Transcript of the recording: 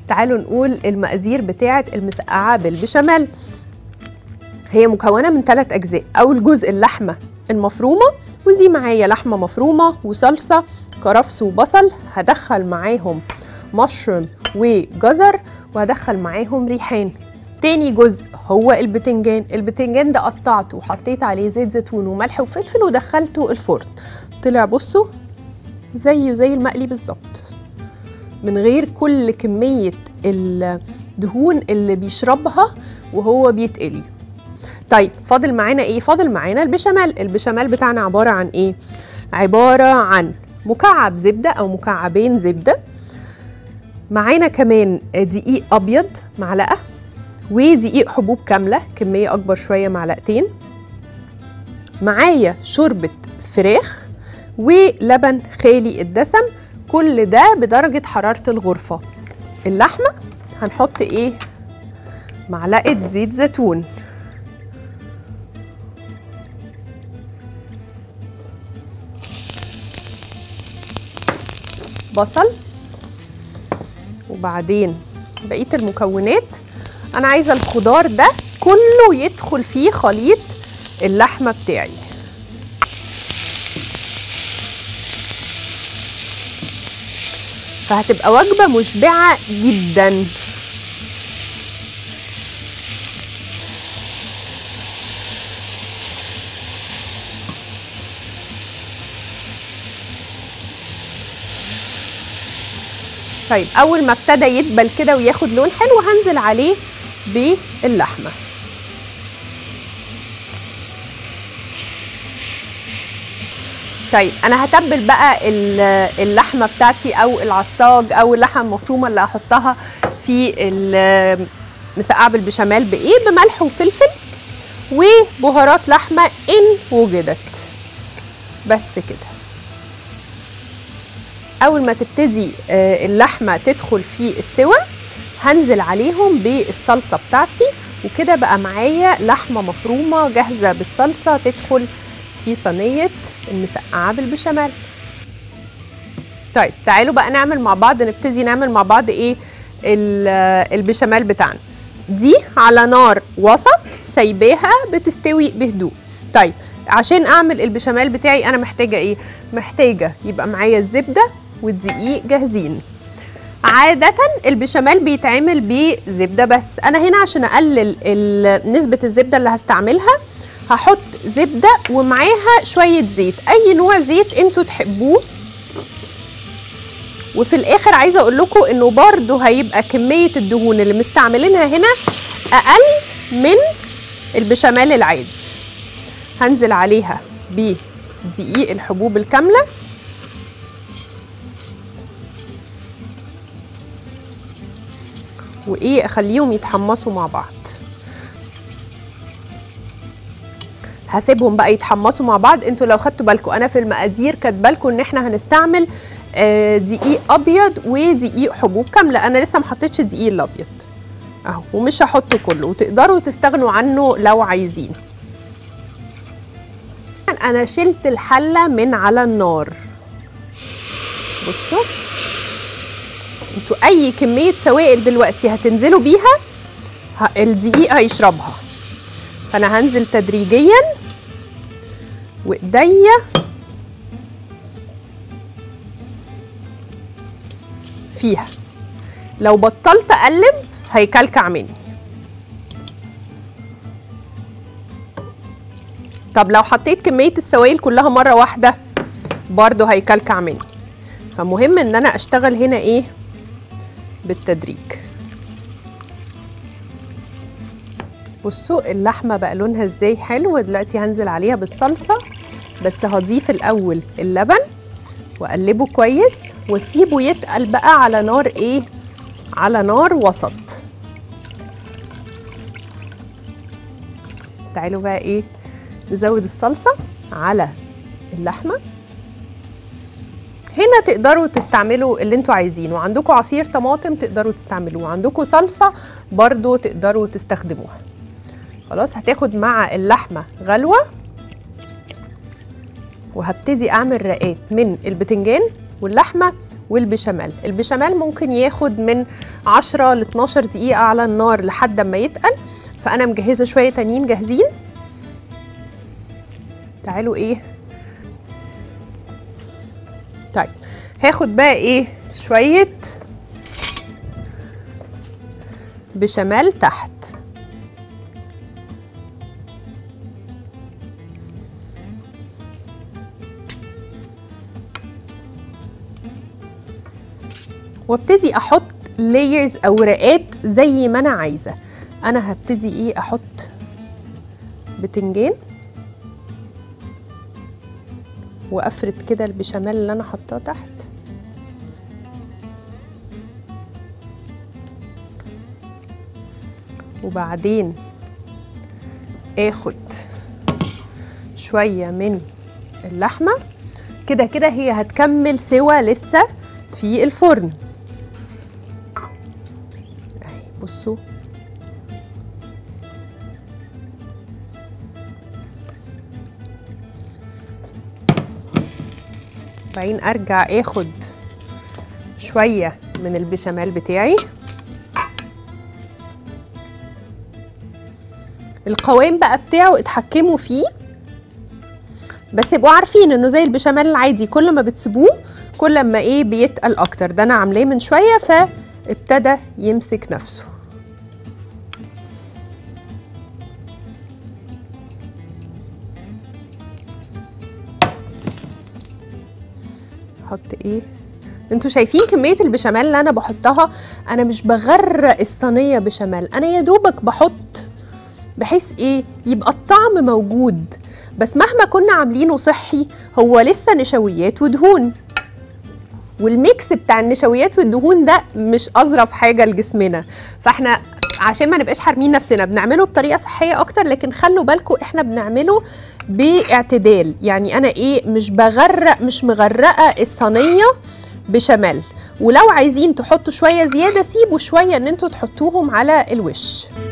تعالوا نقول المقادير بتاعه المسقعه بالبشاميل هي مكونه من ثلاث اجزاء اول جزء اللحمه المفرومه ودي معايا لحمه مفرومه وصلصه كرفس وبصل هدخل معاهم مشروم وجزر وهدخل معاهم ريحان تاني جزء هو البتنجان البتنجان ده قطعته وحطيت عليه زيت زيتون وملح وفلفل ودخلته الفرن طلع بصوا زيه زي المقلي بالظبط من غير كل كمية الدهون اللي بيشربها وهو بيتقلي طيب فاضل معانا ايه فاضل معانا البشاميل البشاميل بتاعنا عبارة عن ايه عبارة عن مكعب زبدة او مكعبين زبدة معانا كمان دقيق ابيض معلقة ودقيق حبوب كاملة كمية اكبر شوية معلقتين معايا شوربة فراخ ولبن خالي الدسم كل ده بدرجة حرارة الغرفة اللحمة هنحط ايه معلقة زيت زيتون بصل وبعدين بقية المكونات انا عايزة الخضار ده كله يدخل فيه خليط اللحمة بتاعي فهتبقى وجبة مشبعة جدا طيب اول ما ابتدى يدبل كده وياخد لون حلو هنزل عليه باللحمه طيب انا هتبل بقى اللحمه بتاعتي او العصاج او اللحمه المفرومه اللي هحطها في المسقعه بالبشاميل بايه بملح وفلفل وبهارات لحمه ان وجدت بس كده اول ما تبتدي اللحمه تدخل في السوى هنزل عليهم بالصلصه بتاعتي وكده بقى معايا لحمه مفرومه جاهزه بالصلصه تدخل في صينيه المسقعه بالبشاميل طيب تعالوا بقى نعمل مع بعض نبتدي نعمل مع بعض ايه البشاميل بتاعنا دي على نار وسط سايباها بتستوي بهدوء طيب عشان اعمل البشاميل بتاعي انا محتاجه ايه محتاجه يبقى معايا الزبده والدقيق جاهزين عادة البشاميل بيتعمل بزبدة بس أنا هنا عشان أقلل نسبة الزبدة اللي هستعملها هحط زبدة ومعاها شوية زيت أي نوع زيت انتوا تحبوه وفي الآخر عايزة أقول لكم إنه برضو هيبقى كمية الدهون اللي مستعملينها هنا أقل من البشاميل العادي هنزل عليها بدقيق الحبوب الكامله وايه اخليهم يتحمصوا مع بعض هسيبهم بقى يتحمصوا مع بعض انتوا لو خدتوا بالكم انا في المقادير كاتبه لكم ان احنا هنستعمل آه دقيق ابيض ودقيق حبوب كامله انا لسه ما حطيتش الدقيق الابيض اهو ومش هحطه كله وتقدروا تستغنوا عنه لو عايزين انا شلت الحله من على النار بصوا انتوا اي كميه سوائل دلوقتي هتنزلوا بيها الدقيق هيشربها فانا هنزل تدريجيا وايديا فيها لو بطلت اقلب هيكلكع مني طب لو حطيت كميه السوائل كلها مره واحده برضو هيكلكع مني فمهم ان انا اشتغل هنا ايه بالتدريج بصوا اللحمه بقى لونها ازاي حلو دلوقتي هنزل عليها بالصلصه بس هضيف الاول اللبن واقلبه كويس واسيبه يتقل بقى على نار ايه على نار وسط تعالوا بقى ايه نزود الصلصه على اللحمه هنا تقدروا تستعملوا اللي انتوا عايزينه عندكم عصير طماطم تقدروا تستعملوه عندكم صلصه برضو تقدروا تستخدموها خلاص هتاخد مع اللحمه غلوه وهبتدي اعمل رقات من البتنجان واللحمه والبشاميل البشاميل ممكن ياخد من 10 ل 12 دقيقة على النار لحد ما يتقل فأنا مجهزة شوية تانيين جاهزين تعالوا ايه طيب هاخد بقى ايه شوية بشاميل تحت وابتدي احط لايرز او رقات زي ما انا عايزه انا هبتدي ايه احط بتنجان وافرد كده البشاميل اللي انا حطاه تحت وبعدين اخد شويه من اللحمه كده كده هي هتكمل سوا لسه في الفرن اهي بصوا وبعدين ارجع اخد شويه من البشاميل بتاعي القوام بقى بتاعه اتحكموا فيه بس يبقوا عارفين انه زي البشاميل العادي كل ما بتسيبوه كل ما ايه بيتقل اكتر ده انا عاملاه من شويه فابتدى يمسك نفسه احط ايه انتوا شايفين كميه البشاميل اللي انا بحطها انا مش بغرق الصينيه بشاميل انا يا دوبك بحط بحيث ايه يبقى الطعم موجود بس مهما كنا عاملينه صحي هو لسه نشويات ودهون والميكس بتاع النشويات والدهون ده مش اظرف حاجه لجسمنا فاحنا عشان ما نبقاش حارمين نفسنا بنعمله بطريقه صحيه اكتر لكن خلوا بالكم احنا بنعمله باعتدال يعني انا ايه مش بغرق مش مغرقه الصينيه بشمال ولو عايزين تحطوا شويه زياده سيبوا شويه ان انتوا تحطوهم على الوش